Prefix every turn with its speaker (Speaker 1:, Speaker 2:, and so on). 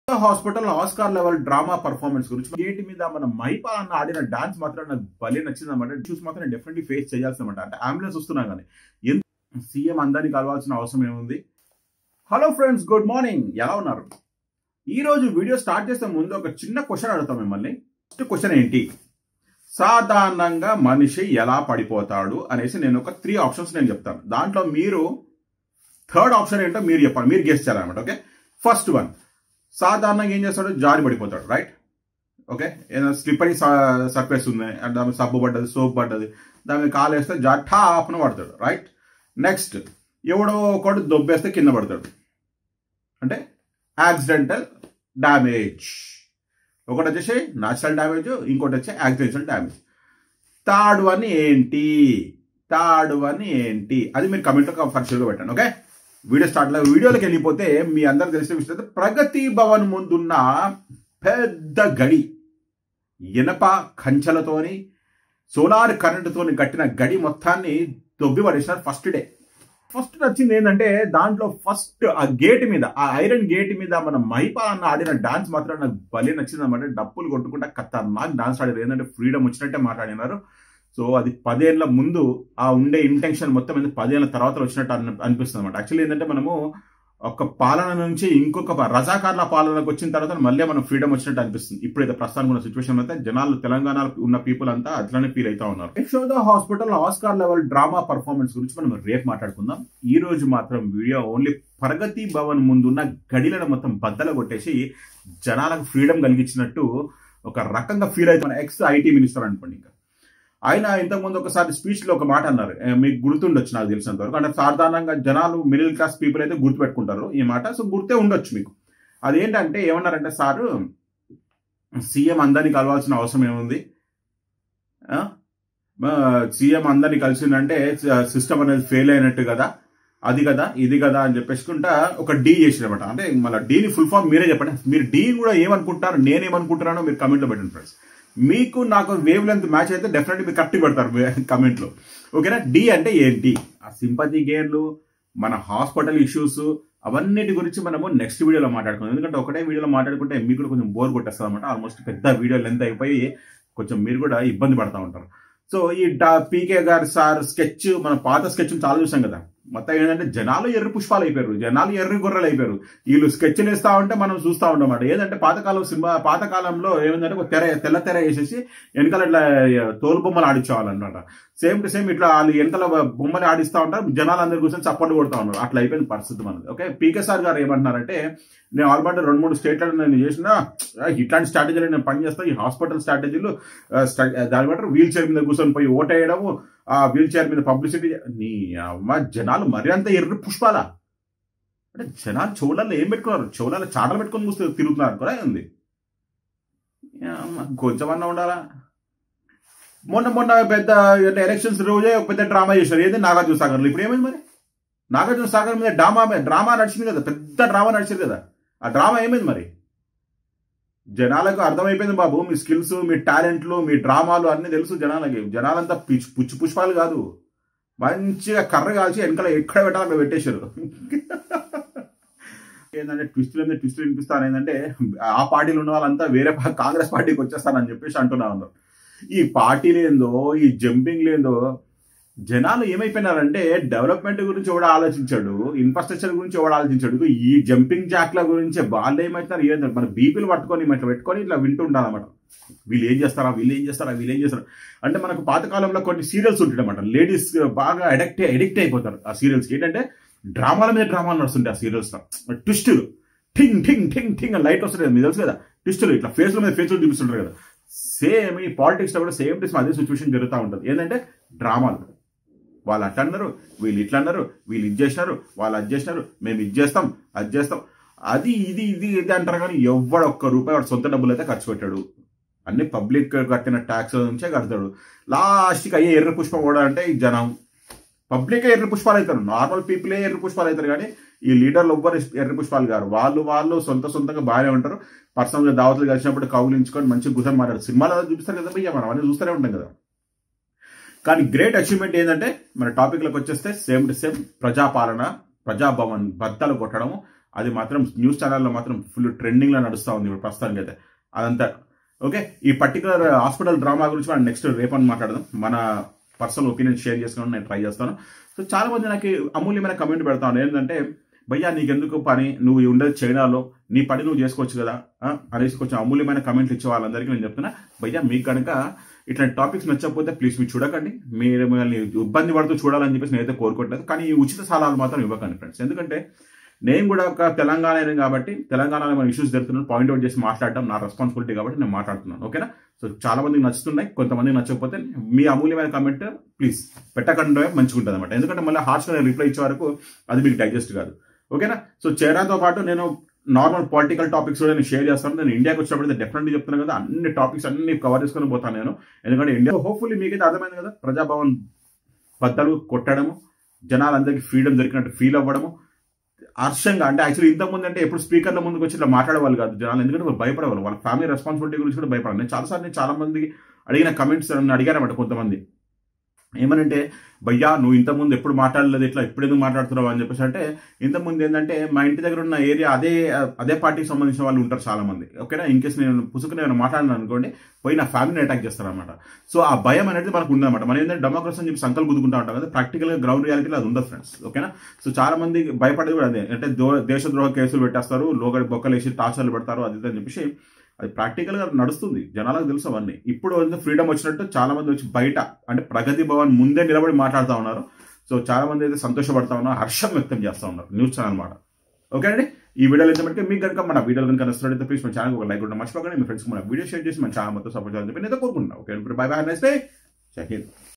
Speaker 1: Hospital Oscar level drama performance గురించి gate మీద మన మైపాల్ అన్న ఆడిన డాన్స్ మాత్రం నాకు భలే నచ్చింది అనమాట చూసి మాత్రం డెఫినెట్లీ ఫేస్ చేయాల్సి అనమాట అంటే అంబులెన్స్ వస్తున్నా కానీ ఎంత సీఎం అందరినీ కలవాల్సిన అవసరం ఏముంది హలో ఫ్రెండ్స్ గుడ్ మార్నింగ్ ఎలా ఉన్నారు ఈ రోజు వీడియో స్టార్ట్ చేసే ముందు ఒక చిన్న క్వశ్చన్ అడుగుతాం మిమ్మల్ని ఫస్ట్ క్వశ్చన్ ఏంటి సాధారణంగా మనిషి ఎలా పడిపోతాడు అనేసి నేను ఒక త్రీ ఆప్షన్స్ నేను చెప్తాను దాంట్లో మీరు థర్డ్ ఆప్షన్ ఏంటో మీరు చెప్పాలి మీరు గెస్ట్ చేయాలన్నమాట ఓకే ఫస్ట్ వన్ సాధారణంగా ఏం చేస్తాడు జారి పడిపోతాడు రైట్ ఓకే ఏదైనా స్లిప్పరీ సర్ఫేస్ ఉంది అంటే దాని మీద సబ్బు పడ్డది సోప్ పడ్డది దాని మీద కాలు వేస్తే జారి ఠాప్న పడతాడు రైట్ నెక్స్ట్ ఎవడో ఒకడు దొబ్బేస్తే కింద పడతాడు అంటే యాక్సిడెంటల్ డ్యామేజ్ ఒకటి వచ్చేసి న్యాచురల్ డ్యామేజ్ ఇంకోటి వచ్చి యాక్సిడెంటల్ డ్యామేజ్ థర్డ్ వన్ ఏంటి థర్డ్ వన్ ఏంటి అది మీరు కమెంట్లో పరిశీలిగా పెట్టండి ఓకే వీడియో స్టార్ట్ వీడియోలోకి వెళ్ళిపోతే మీ అందరికి తెలిసిన విషయం ప్రగతి భవన్ ముందున్న పెద్ద గడి ఇనప కంచెలతోని సోలార్ కరెంటుతోని కట్టిన గడి మొత్తాన్ని దొబ్బి పడేసినారు ఫస్ట్ డే ఫస్ట్ నచ్చింది ఏంటంటే దాంట్లో ఫస్ట్ ఆ గేట్ మీద ఆ ఐరన్ గేట్ మీద మన మైపా అన్న ఆడిన డాన్స్ మాత్రం నాకు భలే నచ్చింది అనమాట డప్పులు కొట్టుకుంటా కత్త నాకు డాన్స్ ఆడారు ఏంటంటే ఫ్రీడమ్ వచ్చినట్టే మాట్లాడినారు సో అది పదేళ్ల ముందు ఆ ఉండే ఇంటెన్షన్ మొత్తం ఏంది పదేళ్ల తర్వాత వచ్చినట్టు అన్- అనిపిస్తుంది అనమాట యాక్చువల్లీ ఏంటంటే మనము ఒక పాలన నుంచి ఇంకొక ప- రజాకార్ల పాలనకు వచ్చిన తర్వాత మళ్ళీ మనం ఫ్రీడమ్ వచ్చినట్టు అనిపిస్తుంది ఇప్పుడైతే ప్రస్తుతానికి ఉన్న సిచ్యువేషన్ అయితే జనాలు తెలంగాణలో ఉన్న పీపుల్ అంతా అట్లనే ఫీల్ అవుతా ఉన్నారు Yashoda hospital Oscar level drama performance గురించి మనం రేపు మాట్లాడుకుందాం ఈ రోజు మాత్రం వీడియో ఓన్లీ ప్రగతి భవన్ ముందున్న గడిలను మొత్తం బద్దలు కొట్టేసి జనాలకు ఫ్రీడమ్ కలిగించినట్టు ఒక రకంగా ఫీల్ అవుతున్న ఎక్స్ ఐటీ మినిస్టర్ అనుకోండి ఇంకా ఆయన ఇంతకుముందు ఒకసారి స్పీచ్ లో ఒక మాట అన్నారు ఏ, మీకు గుర్తుండొచ్చు నాకు తెలిసినంత వరకు అంటే సాధారణంగా జనాలు మిడిల్ క్లాస్ పీపుల్ అయితే గుర్తుపెట్టుకుంటారు ఈ మాట సో గుర్తే ఉండొచ్చు మీకు అదేంటంటే ఏమన్నారంటే సారు సీఎం అందరినీ కలవాల్సిన అవసరం ఏముంది ఆ? ఆ, సీఎం అందరినీ కలిసిందంటే సిస్టమ్ అనేది ఫెయిల్ అయినట్టు కదా అది కదా ఇది కదా అని చెప్పేసుకుంటా ఒక డీ చేసినమాట అంటే మళ్ళీ డీని ఫుల్ ఫామ్ మీరే చెప్పండి మీరు డీ కూడా ఏమనుకుంటారు నేనేమనుకుంటున్నానో మీరు కమెంట్లో పెట్టండి ఫ్రెండ్స్ మీకు నాకు వేవ్ లెంత్ మ్యాచ్ అయితే డెఫినెట్లీ మీరు కరెక్ట్ పెడతారు కమెంట్ లో ఓకేనా డి అంటే ఏంటి ఆ సింపతి గేర్లు మన హాస్పిటల్ ఇష్యూస్ అవన్నిటి గురించి మనము నెక్స్ట్ వీడియోలో మాట్లాడుకుందాం ఎందుకంటే ఒకటే వీడియోలో మాట్లాడుకుంటే మీకు కూడా కొంచెం బోర్ కొట్టేస్తుంది అనమాట ఆల్మోస్ట్ పెద్ద వీడియో లెంత్ అయిపోయి కొంచెం మీరు కూడా ఇబ్బంది పడతా ఉంటారు సో ఈ పీకే గారు సార్ స్కెచ్ మన పాత స్కెచ్ చాలా చూసాం కదా మొత్తం ఏంటంటే జనాలు ఎర్రి పుష్పాలు అయిపోయారు జనాలు ఎర్రి గొర్రెలు అయిపోయారు వీళ్ళు స్కెచ్లు వేస్తా ఉంటే మనం చూస్తూ ఉంటాం ఏంటంటే పాతకాలం సినిమా పాతకాలంలో ఏమందంటే ఒక తెర తెల్ల తెర వేసేసి వెనకాల ఇట్లా తోలు బొమ్మలు ఆడించేవాళ్ళన్నమాట సేమ్ టు సేమ్ ఇట్లా వాళ్ళు వెనకాల బొమ్మలు ఆడిస్తూ ఉంటారు జనాలు అందరు కూర్చొని చప్పట్లు కొడతా ఉన్నారు అట్లా అయిపోయింది పరిస్థితి మనది ఓకే పీకే సార్ గారు ఏమంటున్నారంటే నేను ఆల్రెడీ రెండు మూడు స్టేట్లలో నేను చేసిన ఇట్లాంటి స్ట్రాటజీలు నేను పనిచేస్తాను ఈ హాస్పిటల్ స్ట్రాటజీలు ఆ, స్ట్రా- దాని బట్టి వీల్ చైర్ మీద కూర్చొని పోయి ఓటేయడము ఆ వీల్ చైర్ మీద పబ్లిసిటీ నీ అమ్మ జనాలు మరి అంత ఎర్రి పుష్పాలా అంటే జనాలు చెవులలో ఏం పెట్టుకున్నారు చెవులలో చాటలు పెట్టుకొని కూర్చో తిరుగుతున్నారు కూడా ఉంది కొంచెమన్నా ఉండాలా మొన్న మొన్న పెద్ద ఎలక్షన్స్ రోజే ఒక పెద్ద డ్రామా చేశారు ఏది నాగార్జున సాగర్లో ఇప్పుడు ఏమైంది మరి నాగార్జున సాగర్ మీద డ్రామా డ్రామా నడిచింది కదా పెద్ద డ్రామా నడిచింది కదా ఆ డ్రామా ఏమైంది మరి జనాలకు అర్థమైపోయింది బాబు మీ స్కిల్స్ మీ టాలెంట్లు మీ డ్రామాలు అన్ని తెలుసు జనాలకి జనాలంతా పిచ్చి పుచ్చి పుష్పాలు కాదు మంచిగా కర్ర కాల్చి వెనకాల ఎక్కడ పెట్టాలి అక్కడ పెట్టేశారు ఏంటంటే ట్విస్టులు మీద ట్విస్టులు వినిపిస్తాను ఏంటంటే ఆ పార్టీలు ఉన్న వాళ్ళంతా వేరే పా- కాంగ్రెస్ పార్టీకి వచ్చేస్తారని చెప్పేసి అంటున్నా ఉన్నారు ఈ పార్టీలు ఏందో ఈ జంపింగ్ ఏందో జనాలు ఏమైపోయినారంటే డెవలప్మెంట్ గురించి ఎవడు ఆలోచించాడు ఇన్ఫ్రాస్ట్రక్చర్ గురించి ఎవడు ఆలోచించాడు ఈ జంపింగ్ జాక్ల గురించి వాళ్ళు ఏమవుతున్నారు ఏంటంటే మన బీపీలు పట్టుకొని ఇట్లా పెట్టుకొని ఇట్లా వింటూ ఉండాలన్నమాట వీళ్ళు ఏం చేస్తారా వీళ్ళు ఏం చేస్తారా వీళ్ళు ఏం చేస్తారా అంటే మనకు పాతకాలంలో కొన్ని సీరియల్స్ ఉంటాయన్నమాట లేడీస్ బాగా అడిక్ట్ అడిక్ట్ అయిపోతారు ఆ సీరియల్స్కి ఏంటంటే డ్రామాల మీద డ్రామాలు నడుస్తుంటాయి ఆ సీరియల్స్ ట్విస్టులు ఠింగ్ ఠింగ్ ఠింగ్ ఠింగ్ అని లైట్ వస్తుంది కదా మీకు తెలుసు కదా ట్విస్టులు ఇట్లా ఫేస్ల మీద ఫేస్లు చూపిస్తుంటారు కదా సేమ్ ఈ పాలిటిక్స్ లో కూడా సేమ్ టు అదే సిచ్యువేషన్ జరుగుతూ ఉంటుంది ఏంటంటే డ్రామాలు వాళ్ళు అట్లా అన్నారు వీళ్ళు ఇట్లా అన్నారు వీళ్ళు ఇది చేసినారు వాళ్ళు అది చేసినారు మేము ఇది చేస్తాం అది చేస్తాం అది ఇది ఇది ఇది అంటారు కానీ ఎవడు ఒక్క రూపాయి వాడు సొంత డబ్బులు అయితే ఖర్చు పెట్టాడు అన్ని పబ్లిక్ కట్టిన ట్యాక్స్ నుంచే కడతాడు లాస్ట్కి అయ్యే ఎర్ర పుష్పం కూడా అంటే ఈ జనం పబ్లిక్ ఎర్ర పుష్పాలు అవుతారు నార్మల్ పీపులే ఎర్ర పుష్పాలు అవుతారు కానీ ఈ లీడర్లు ఎవ్వరు ఎర్ర పుష్పాలు గారు వాళ్ళు వాళ్ళు సొంత సొంతంగా బాగానే ఉంటారు పర్సనల్గా దావతులు కలిసినప్పుడు కౌలించుకొని మంచి గుసం మాట్లాడు సినిమాలో చూపిస్తారు కదా భయ్యా మనం అన్నీ చూస్తూనే ఉంటాం కదా కానీ గ్రేట్ అచీవ్మెంట్ ఏంటంటే మన టాపిక్లోకి వచ్చేస్తే same to same Praja Palana Praja Bhavan బద్దలు కొట్టడం అది మాత్రం న్యూస్ ఛానల్లో మాత్రం ఫుల్ ట్రెండింగ్లో నడుస్తూ ఉంది ఇప్పుడు ప్రస్తుతానికి అయితే అదంతా ఓకే ఈ పర్టికులర్ హాస్పిటల్ డ్రామా గురించి మనం నెక్స్ట్ రేపు అని మాట్లాడదాం మన పర్సనల్ ఒపీనియన్ షేర్ చేసుకోవడం నేను ట్రై చేస్తాను సో చాలా మంది నాకు అమూల్యమైన కమెంట్ పెడతాను ఏంటంటే భయ్యా నీకెందుకు పని నువ్వు ఉండేది చైనాలో నీ పని నువ్వు చేసుకోవచ్చు కదా ఆ, అనేసి కొంచెం అమూల్యమైన కమెంట్లు ఇచ్చే వాళ్ళందరికీ నేను చెప్తున్నా భయ్యా మీకు కనుక ఇట్లాంటి టాపిక్స్ నచ్చకపోతే ప్లీజ్ మీరు చూడకండి మీరు మిమ్మల్ని ఇబ్బంది పడుతూ చూడాలని చెప్పేసి నేనైతే కోరుకోవట్లేదు కానీ ఈ ఉచిత సలహాలు మాత్రం ఇవ్వకండి ఫ్రెండ్స్ ఎందుకంటే నేను కూడా ఒక తెలంగాణ కాబట్టి తెలంగాణలో మన ఇష్యూస్ జరుగుతున్నాను పాయింట్ అవుట్ చేసి మాట్లాడడం నా రెస్పాన్సిబిలిటీ కాబట్టి నేను మాట్లాడుతున్నాను ఓకేనా సో చాలా మందికి నచ్చుతున్నాయి కొంతమందికి నచ్చకపోతే మీ అమూల్యమైన కమెంట్ ప్లీజ్ పెట్టకుండా మంచిగా ఉంటుంది అనమాట ఎందుకంటే మళ్ళీ హార్ష్గా నేను రిప్లై ఇచ్చే వరకు అది మీకు డైజెస్ట్ కాదు ఓకేనా సో చైనాతో పాటు నేను నార్మల్ పొలిటికల్ టాపిక్స్ కూడా నేను షేర్ చేస్తాను నేను ఇండియాకి వచ్చినప్పుడు డెఫినెట్లీ చెప్తున్నాను కదా అన్ని టాపిక్స్ అన్ని కవర్ చేసుకొని పోతాను నేను ఎందుకంటే ఇండియా హోప్ఫుల్లీ మీకైతే అర్థమైంది కదా ప్రజాభవన్ బద్దలు కొట్టడము జనాలందరికీ ఫ్రీడమ్ దొరికినట్టు ఫీల్ అవ్వడము హర్షంగా అంటే యాక్చువల్లీ ఇంతకుముందు అంటే ఎప్పుడు స్పీకర్ల ముందుకు వచ్చి ఇట్లా మాట్లాడేవాళ్ళు కాదు జనాలు ఎందుకంటే వాళ్ళు భయపడేవాళ్ళు వాళ్ళ ఫ్యామిలీ రెస్పాన్సిబిలిటీ గురించి కూడా భయపడాలి నేను చాలాసార్లు నేను చాలా మందికి అడిగిన కమెంట్స్ అడిగానమాట కొంతమంది ఏమనంటే భయ్యా నువ్వు ఇంతకుముందు ఎప్పుడు మాట్లాడలేదు ఇట్లా ఇప్పుడు ఎందుకు మాట్లాడుతున్నావు అని చెప్పేసి అంటే ఇంతకుముందు ఏంటంటే మా ఇంటి దగ్గర ఉన్న ఏరియా అదే అదే పార్టీకి సంబంధించిన వాళ్ళు ఉంటారు చాలా మంది ఓకేనా ఇన్ కేసు నేను పుసుకుని నేను మాట్లాడినాను అనుకోండి పోయి నా ఫ్యామిలీని అటాక్ చేస్తారనమాట సో ఆ భయం అనేది మనకు ఉందన్నమాట మనం ఏంటంటే డెమోక్రసీ అని చెప్పి సంకల్ గుద్దుకుంటా ఉంటాం కదా ప్రాక్టికల్గా గ్రౌండ్ రియాలిటీలో అది ఉండదు ఫ్రెండ్స్ ఓకేనా సో చాలా మంది భయపడేది కూడా అదే అంటే దో- దేశద్రోహ కేసులు పెట్టేస్తారు లోగడి బొక్కలేసి టార్చర్లు పెడతారు అది ఇది అని చెప్పేసి అది ప్రాక్టికల్గా నడుస్తుంది జనాలకు తెలుసు అవన్నీ ఇప్పుడు ఫ్రీడమ్ వచ్చినట్టు చాలా మంది వచ్చి బయట అంటే ప్రగతి భవన్ ముందే నిలబడి మాట్లాడుతూ ఉన్నారు సో చాలా మంది అయితే సంతోషపడతా ఉన్నారు హర్షం వ్యక్తం చేస్తూ ఉన్నారు న్యూస్ ఛానల్ అనమాట ఓకే అండి ఈ వీడియోలు అయితే మనకి మీకు కనుక మన వీడియోలు కనుక నచ్చినట్లయితే ప్లీజ్ మన ఛానల్ ఒక లైక్ కూడా మర్చిపోకండి మీ ఫ్రెండ్స్కి మన వీడియో షేర్ చేసి మన ఛానల్ మొత్తం సపోర్ట్ చేయాలని చెప్పి నేను కోరుకుంటున్నాను okay bye bye next day జై హింద్